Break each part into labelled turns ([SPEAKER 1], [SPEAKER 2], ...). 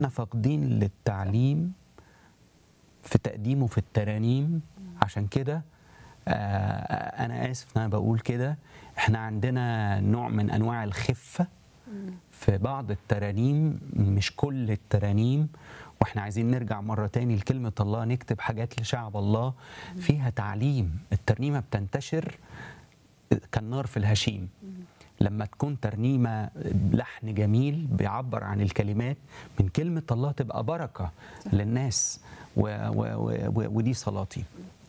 [SPEAKER 1] احنا فاقدين للتعليم في تقديمه في الترانيم عشان كده آه، انا اسف ان انا بقول كده احنا عندنا نوع من انواع الخفه في بعض الترانيم مش كل الترانيم واحنا عايزين نرجع مره تاني لكلمه الله نكتب حاجات لشعب الله فيها تعليم الترنيمه بتنتشر كالنار في الهشيم لما تكون ترنيمه لحن جميل بيعبر عن الكلمات من كلمه الله تبقى بركه للناس و و و ودي صلاتي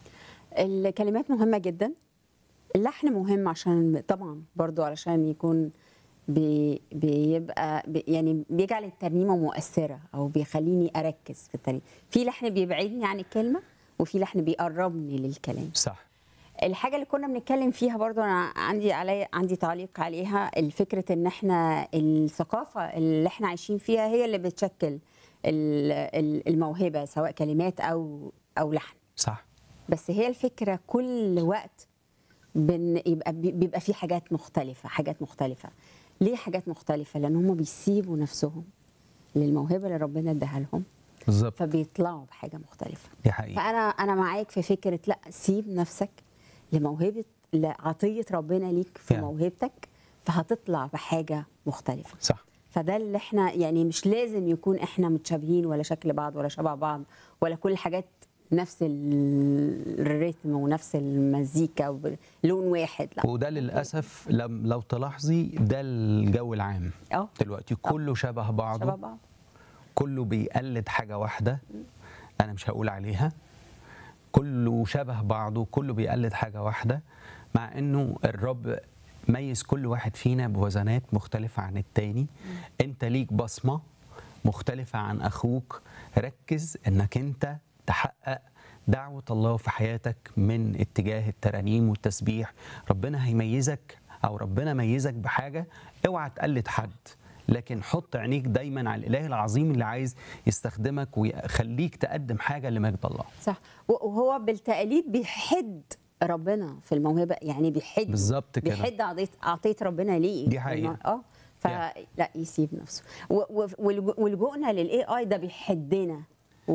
[SPEAKER 2] الكلمات مهمة جدا اللحن مهم عشان طبعا برضو علشان يكون بي بيبقى بي يعني بيجعل الترنيمة مؤثرة أو بيخليني أركز في الترنيمة في لحن بيبعدني عن الكلمة وفي لحن بيقربني للكلام
[SPEAKER 1] صح
[SPEAKER 2] الحاجة اللي كنا بنتكلم فيها برضو أنا عندي علي عندي تعليق عليها الفكرة إن إحنا الثقافة اللي إحنا عايشين فيها هي اللي بتشكل ال- ال- الموهبة سواء كلمات أو أو لحن
[SPEAKER 1] صح
[SPEAKER 2] بس هي الفكره كل وقت بن يبقى بي- بيبقى في حاجات مختلفه حاجات مختلفه ليه حاجات مختلفه لان هم بيسيبوا نفسهم للموهبه اللي ربنا اداها لهم
[SPEAKER 1] بالظبط
[SPEAKER 2] فبيطلعوا بحاجه مختلفه
[SPEAKER 1] دي حقيقه
[SPEAKER 2] فانا انا معاك في فكره لا سيب نفسك لموهبه لعطيه ربنا ليك في
[SPEAKER 1] Yeah.
[SPEAKER 2] موهبتك فهتطلع بحاجه مختلفه
[SPEAKER 1] صح
[SPEAKER 2] فده اللي احنا يعني مش لازم يكون احنا متشابهين ولا شكل بعض ولا شبه بعض ولا كل الحاجات نفس ال- الريتم ونفس المزيكا ولون واحد لا
[SPEAKER 1] وده للاسف لم لو تلاحظي ده الجو العام
[SPEAKER 2] اه
[SPEAKER 1] دلوقتي كله شبه بعضه
[SPEAKER 2] شبه بعض
[SPEAKER 1] كله بيقلد حاجة واحدة أنا مش هقول عليها كله شبه بعضه كله بيقلد حاجة واحدة مع إنه الرب ميز كل واحد فينا بوزنات مختلفة عن التاني أنت ليك بصمة مختلفة عن أخوك ركز إنك أنت تحقق دعوة الله في حياتك من اتجاه الترانيم والتسبيح ربنا هيميزك أو ربنا ميزك بحاجة اوعى تقلد حد لكن حط عينيك دايما على الاله العظيم اللي عايز يستخدمك ويخليك تقدم حاجه لمجد الله
[SPEAKER 2] صح وهو بالتقليد بيحد ربنا في الموهبه يعني بيحد
[SPEAKER 1] بالظبط كده.
[SPEAKER 2] بيحد عطيه عطيه ربنا ليه
[SPEAKER 1] دي حقيقة.
[SPEAKER 2] اه فلا يسيب نفسه و- و- والج- ولجوءنا للاي اي ده بيحدنا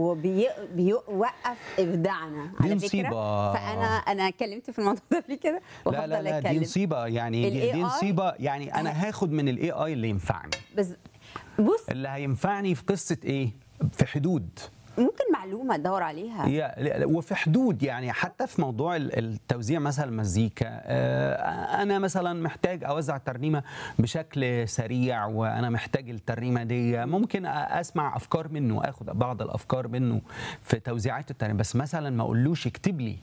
[SPEAKER 2] وبيوقف ابداعنا
[SPEAKER 1] دي
[SPEAKER 2] على
[SPEAKER 1] مصيبة.
[SPEAKER 2] فكره فانا انا اتكلمت في الموضوع ده قبل كده
[SPEAKER 1] لا لا
[SPEAKER 2] وهفضل
[SPEAKER 1] لا دي
[SPEAKER 2] اتكلم
[SPEAKER 1] نصيبه يعني دي,
[SPEAKER 2] ال
[SPEAKER 1] دي
[SPEAKER 2] AI
[SPEAKER 1] نصيبه يعني انا هاخد من الاي اي اللي ينفعني
[SPEAKER 2] بس بص
[SPEAKER 1] اللي هينفعني في قصه ايه في حدود
[SPEAKER 2] ممكن معلومه ادور عليها
[SPEAKER 1] يا- وفي حدود يعني حتى في موضوع ال- التوزيع مثلا مزيكا آه، انا مثلا محتاج اوزع ترنيمه بشكل سريع وانا محتاج الترنيمه دي ممكن أ- اسمع افكار منه اخد بعض الافكار منه في توزيعات الترنيمه بس مثلا ما اقولوش اكتب لي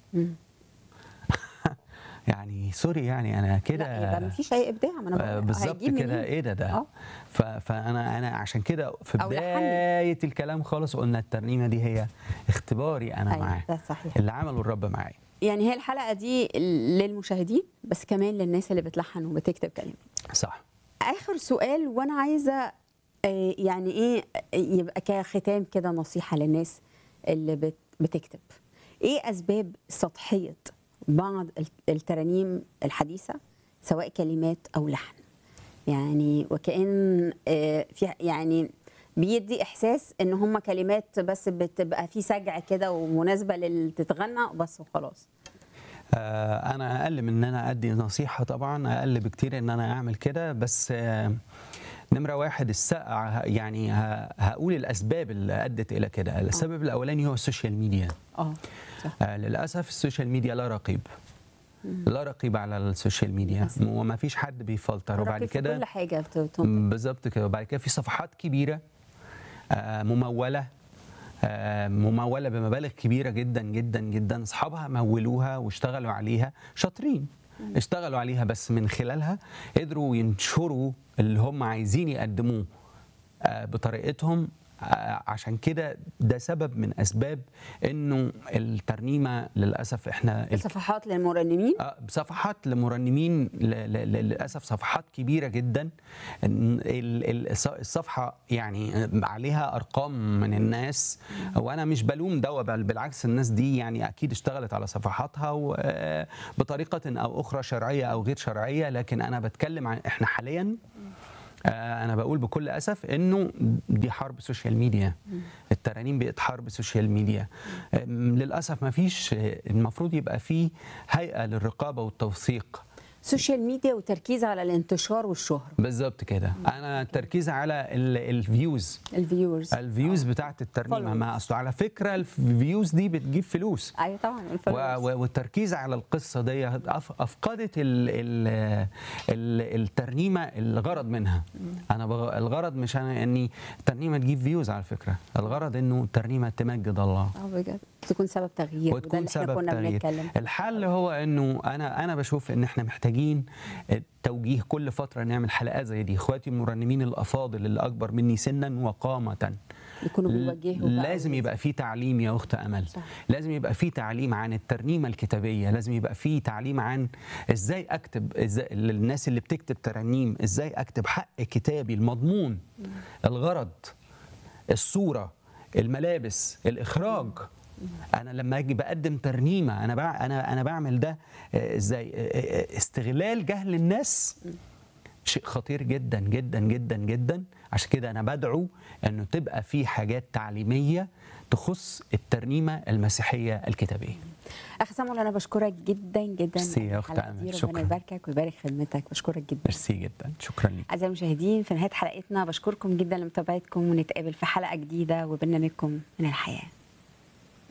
[SPEAKER 1] يعني سوري يعني انا كده
[SPEAKER 2] لا يبقى مفيش اي ابداع ما انا
[SPEAKER 1] آه،
[SPEAKER 2] بقول
[SPEAKER 1] بالظبط
[SPEAKER 2] هيجيب
[SPEAKER 1] كده
[SPEAKER 2] منين؟
[SPEAKER 1] ايه ده ده
[SPEAKER 2] آه.
[SPEAKER 1] ف- فانا انا عشان كده في
[SPEAKER 2] أو لحني.
[SPEAKER 1] بدايه الكلام خالص قلنا الترنيمه دي هي اختباري انا
[SPEAKER 2] أيوة،
[SPEAKER 1] معاه
[SPEAKER 2] ده صحيح.
[SPEAKER 1] اللي عمله الرب معايا
[SPEAKER 2] يعني هي الحلقه دي للمشاهدين بس كمان للناس اللي بتلحن وبتكتب كلمات
[SPEAKER 1] صح
[SPEAKER 2] اخر سؤال وانا عايزه آه، يعني ايه آه، يبقى كختام كده نصيحه للناس اللي بت- بتكتب ايه اسباب سطحيه بعض الت- الترانيم الحديثه سواء كلمات او لحن يعني وكأن آه، في يعني بيدي احساس ان هم كلمات بس بتبقى في سجع كده ومناسبه للتتغنى بس وخلاص
[SPEAKER 1] آه انا اقل من ان انا ادي نصيحه طبعا اقل بكتير ان انا اعمل كده بس آه نمره واحد السقع يعني ه- هقول الاسباب اللي ادت الى كده السبب الاولاني هو السوشيال ميديا
[SPEAKER 2] اه صح
[SPEAKER 1] آه للاسف السوشيال ميديا لا رقيب لا رقيب على السوشيال ميديا وما فيش حد بيفلتر وبعد
[SPEAKER 2] ركز في
[SPEAKER 1] كده
[SPEAKER 2] كل حاجه بت- بت-
[SPEAKER 1] بالظبط كده وبعد كده في صفحات كبيره آه، مموله آه، مموله بمبالغ كبيره جدا جدا جدا اصحابها مولوها واشتغلوا عليها شاطرين اشتغلوا عليها بس من خلالها قدروا ينشروا اللي هم عايزين يقدموه آه، بطريقتهم آه، عشان كده ده سبب من اسباب انه الترنيمه للاسف احنا
[SPEAKER 2] صفحات للمرنمين
[SPEAKER 1] آه، صفحات لمرنمين ل- ل- ل- للاسف صفحات كبيره جدا ال- ال- الص- الصفحه يعني عليها ارقام من الناس وانا مش بلوم ده بل بالعكس الناس دي يعني اكيد اشتغلت على صفحاتها و- آه، بطريقه او اخرى شرعيه او غير شرعيه لكن انا بتكلم عن احنا حاليا آه، انا بقول بكل اسف انه دي حرب سوشيال ميديا الترانيم بقت حرب سوشيال ميديا آم، للاسف ما فيش المفروض يبقى في هيئه للرقابه والتوثيق
[SPEAKER 2] سوشيال ميديا وتركيز على الانتشار والشهره
[SPEAKER 1] بالظبط كده انا التركيز على الفيوز
[SPEAKER 2] الفيورز
[SPEAKER 1] الفيوز بتاعت الترنيمه
[SPEAKER 2] Followers.
[SPEAKER 1] ما اصله على فكره الفيوز دي بتجيب فلوس
[SPEAKER 2] ايوه طبعا
[SPEAKER 1] و-
[SPEAKER 2] الفولورز.
[SPEAKER 1] و- والتركيز على القصه دي أف- افقدت ال ال ال الترنيمه الغرض منها انا بغ... الغرض مش أنا اني الترنيمه تجيب فيوز على فكره الغرض انه الترنيمه تمجد الله
[SPEAKER 2] اه بجد تكون سبب تغيير وده
[SPEAKER 1] وتكون
[SPEAKER 2] اللي احنا
[SPEAKER 1] سبب
[SPEAKER 2] كنا
[SPEAKER 1] تغيير
[SPEAKER 2] بنتكلم
[SPEAKER 1] الحل هو انه انا انا بشوف ان احنا محتاجين توجيه كل فتره نعمل حلقات زي دي اخواتي المرنمين الافاضل اللي اكبر مني سنا وقامه
[SPEAKER 2] يكونوا بيوجهوا بقى
[SPEAKER 1] لازم يبقى في تعليم يا اخت امل
[SPEAKER 2] صح.
[SPEAKER 1] لازم يبقى في تعليم عن الترنيمه الكتابيه لازم يبقى في تعليم عن ازاي اكتب ازاي للناس اللي بتكتب ترانيم ازاي اكتب حق كتابي المضمون الغرض الصوره الملابس الاخراج انا لما اجي بقدم ترنيمه انا بع... انا انا بعمل ده آه، ازاي آه، آه، استغلال جهل الناس شيء خطير جدا جدا جدا جدا عشان كده انا بدعو انه تبقى في حاجات تعليميه تخص الترنيمه المسيحيه الكتابيه
[SPEAKER 2] اخ سامول انا بشكرك جدا جدا
[SPEAKER 1] ميرسي يا
[SPEAKER 2] على
[SPEAKER 1] أخت
[SPEAKER 2] الحلقة
[SPEAKER 1] أمل،
[SPEAKER 2] دي. ربنا
[SPEAKER 1] شكراً.
[SPEAKER 2] يباركك ويبارك خدمتك بشكرك جدا
[SPEAKER 1] ميرسي جدا شكرا لك
[SPEAKER 2] أعزائي المشاهدين في نهاية حلقتنا بشكركم جدا لمتابعتكم ونتقابل في حلقة جديدة وبرنامجكم من الحياة